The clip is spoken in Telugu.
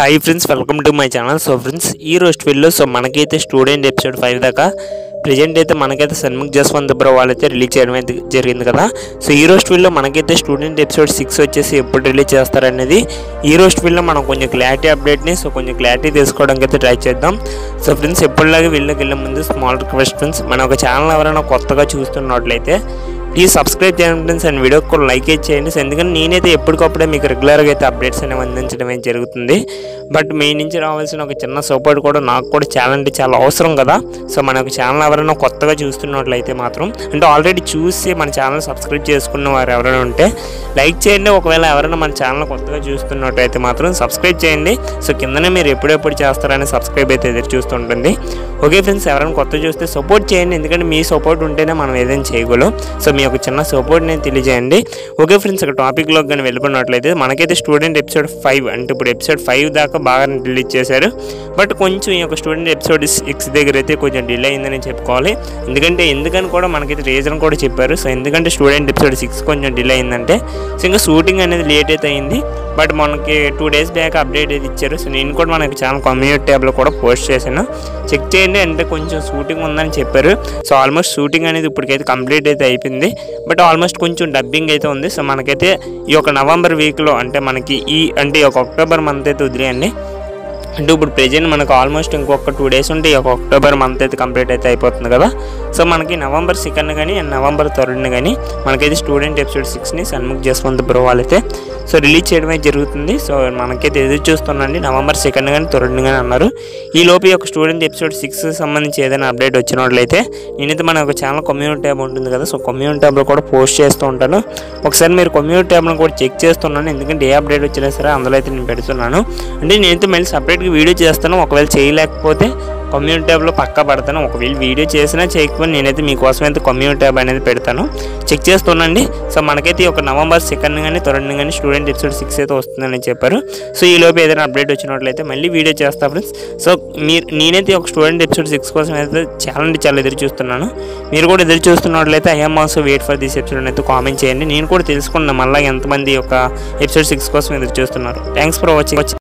hi friends welcome to my channel so friends ఈ రోస్ట్ వీడియోలో సో మనకైతే స్టూడెంట్ ఎపిసోడ్ ఫైవ్ దాకా ప్రజెంట్ అయితే మనకైతే సన్ముఖ్ జస్వంత్ బ్రో వాళ్ళైతే రిలీజ్ చేయడం అయితే జరిగింది కదా సో ఈ రోస్ట్ వీడియోలో మనకైతే స్టూడెంట్ ఎపిసోడ్ సిక్స్ వచ్చేసి ఎప్పుడు రిలీజ్ చేస్తారనేది ఈ రోస్ట్ వీడియోలో మనం కొంచెం క్లారిటీ అప్డేట్ని సో కొంచెం క్లారిటీ తీసుకోవడానికి అయితే ట్రై చేద్దాం సో ఫ్రెండ్స్ ఎప్పటిలాగా వీళ్ళకి వెళ్ళే ముందు స్మాల్ రిక్వెస్ట్ ఫ్రెండ్స్ మన ఒక ఛానల్ ఎవరైనా కొత్తగా చూస్తున్నట్లయితే ప్లీజ్ సబ్స్క్రైబ్ చేయండి ఫ్రెండ్స్ అండ్ వీడియోకి కూడా లైక్ అయితే చేయండి సో ఎందుకంటే నేనైతే ఎప్పటికప్పుడే మీకు రెగ్యులర్గా అయితే అప్డేట్స్ అనేవి అందించడం అయితే జరుగుతుంది బట్ మీ నుంచి రావాల్సిన ఒక చిన్న సపోర్ట్ కూడా నాకు కూడా చాలా అంటే చాలా అవసరం కదా సో మన ఒక ఛానల్ ఎవరైనా కొత్తగా చూస్తున్నట్లయితే మాత్రం అంటే ఆల్రెడీ చూసి మన ఛానల్ సబ్స్క్రైబ్ చేసుకున్న వారు ఎవరైనా ఉంటే లైక్ చేయండి ఒకవేళ ఎవరైనా మన ఛానల్ కొత్తగా చూస్తున్నట్టయితే మాత్రం సబ్స్క్రైబ్ చేయండి సో కిందనే మీరు ఎప్పుడెప్పుడు చేస్తారని సబ్స్క్రైబ్ అయితే ఎదురు చూస్తుంటుంది ఓకే ఫ్రెండ్స్ ఎవరైనా కొత్త చూస్తే సపోర్ట్ చేయండి ఎందుకంటే మీ సపోర్ట్ ఉంటేనే మనం ఏదైనా చేయగలం సో మీ యొక్క చిన్న సపోర్ట్ నేను తెలియజేయండి ఓకే ఫ్రెండ్స్ ఒక టాపిక్లోకి కానీ వెళ్ళిపోయినట్లయితే మనకైతే స్టూడెంట్ ఎపిసోడ్ ఫైవ్ అంటే ఇప్పుడు ఎపిసోడ్ ఫైవ్ దాకా బాగా రిలీజ్ చేశారు బట్ కొంచెం ఈ యొక్క స్టూడెంట్ ఎపిసోడ్ సిక్స్ దగ్గర అయితే కొంచెం డిలే అయిందని చెప్పుకోవాలి ఎందుకంటే ఎందుకని కూడా మనకైతే రీజన్ కూడా చెప్పారు సో ఎందుకంటే స్టూడెంట్ ఎపిసోడ్ సిక్స్ కొంచెం డిలే అయిందంటే సో ఇంకా షూటింగ్ అనేది లేట్ అయితే అయింది బట్ మనకి టూ డేస్ బ్యాక్ అప్డేట్ అయితే ఇచ్చారు సో నేను కూడా మనకి ఛానల్ కమ్యూనిటీ ట్యాబ్లో కూడా పోస్ట్ చేశాను చెక్ చేయండి అంటే కొంచెం షూటింగ్ ఉందని చెప్పారు సో ఆల్మోస్ట్ షూటింగ్ అనేది ఇప్పటికైతే కంప్లీట్ అయితే అయిపోయింది బట్ ఆల్మోస్ట్ కొంచెం డబ్బింగ్ అయితే ఉంది సో మనకైతే ఈ యొక్క నవంబర్ వీక్లో అంటే మనకి ఈ అంటే ఈ యొక్క అక్టోబర్ మంత్ అయితే వదిలేయండి అంటే ఇప్పుడు ప్రెజెంట్ మనకు ఆల్మోస్ట్ ఇంకొక టూ డేస్ ఉంటే ఈ యొక్క అక్టోబర్ మంత్ అయితే కంప్లీట్ అయితే అయిపోతుంది కదా సో మనకి నవంబర్ సెకండ్ కానీ అండ్ నవంబర్ థర్డ్ని కానీ మనకైతే స్టూడెంట్ ఎపిసోడ్ సిక్స్ని సన్ముఖ్ జస్వంత్ బ్రో వాళ్ళైతే సో రిలీజ్ చేయడం అయితే జరుగుతుంది సో మనకైతే ఎదురు చూస్తున్నాండి నవంబర్ సెకండ్ కానీ థర్డ్ కానీ అన్నారు ఈ లోపు ఈ యొక్క స్టూడెంట్ ఎపిసోడ్ సిక్స్ సంబంధించి ఏదైనా అప్డేట్ వచ్చినట్లయితే నేనైతే మన ఒక ఛానల్ కమ్యూనిటీ ట్యాబ్ ఉంటుంది కదా సో కమ్యూనిటీ ట్యాబ్లో కూడా పోస్ట్ చేస్తూ ఉంటాను ఒకసారి మీరు కమ్యూనిటీ ట్యాబ్ను కూడా చెక్ చేస్తున్నాను ఎందుకంటే ఏ అప్డేట్ వచ్చినా సరే అందులో అయితే నేను పెడుతున్నాను అంటే నేనైతే మళ్ళీ సపరేట్గా వీడియో చేస్తాను ఒకవేళ చేయలేకపోతే కమ్యూనిటీ ట్యాబ్లో పక్కా పడతాను ఒకవేళ వీడియో చేసినా చేయకపోతే నేనైతే మీకోసం అయితే కమ్యూనిటీ ట్యాబ్ అనేది పెడతాను చెక్ చేస్తున్నాండి సో మనకైతే ఒక నవంబర్ సెకండ్ కానీ థర్డ్ కానీ స్టూడెంట్ ఎపిసోడ్ సిక్స్ అయితే వస్తుందని చెప్పారు సో ఈ లోపు ఏదైనా అప్డేట్ వచ్చినట్లయితే మళ్ళీ వీడియో చేస్తా ఫ్రెండ్స్ సో మీరు నేనైతే ఒక స్టూడెంట్ ఎపిసోడ్ సిక్స్ కోసం అయితే చాలా అంటే చాలా ఎదురు చూస్తున్నాను మీరు కూడా ఎదురు చూస్తున్నట్లయితే I'm also wait for this episode అయితే కామెంట్ చేయండి నేను కూడా తెలుసుకున్నాను మళ్ళీ ఎంతమంది ఒక ఎపిసోడ్ సిక్స్ కోసం ఎదురు చూస్తున్నారు థ్యాంక్స్ ఫర్ వాచింగ్